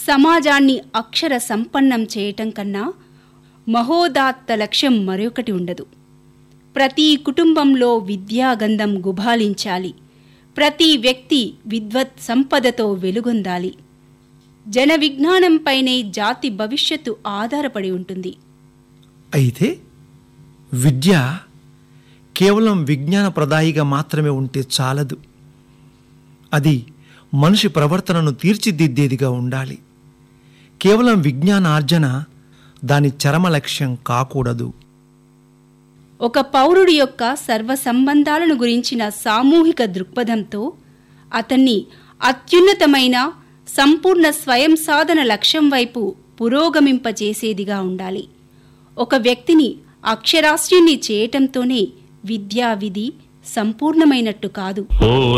సమాజాన్ని అక్షర సంపన్నం చేయటం కన్నా మహోదాత్త లక్ష్యం మరొకటి ఉండదు ప్రతి కుటుంబంలో విద్యాగంధం గుబాలించాలి ప్రతి వ్యక్తి విద్వత్ సంపదతో వెలుగొందాలి జన విజ్ఞానంపైనే జాతి భవిష్యత్తు ఆధారపడి ఉంటుంది అయితే విద్య కేవలం విజ్ఞాన ప్రదాయిగా మాత్రమే ఉంటే చాలదు అది మనిషి ప్రవర్తనను తీర్చిదిద్దేదిగా ఉండాలి కేవలం విజ్ఞానార్జన దాని చరమ లక్ష్యం కాకూడదు ఒక పౌరుడి యొక్క సర్వ సంబంధాలను గురించిన సామూహిక దృక్పథంతో అతన్ని అత్యున్నతమైన సంపూర్ణ స్వయం సాధన లక్ష్యం వైపు పురోగమింపచేసేదిగా ఉండాలి ఒక వ్యక్తిని అక్షరాస్యుణ్ణి చేయటంతోనే విద్యా విధి సంపూర్ణమైనట్టు కాదు ఓ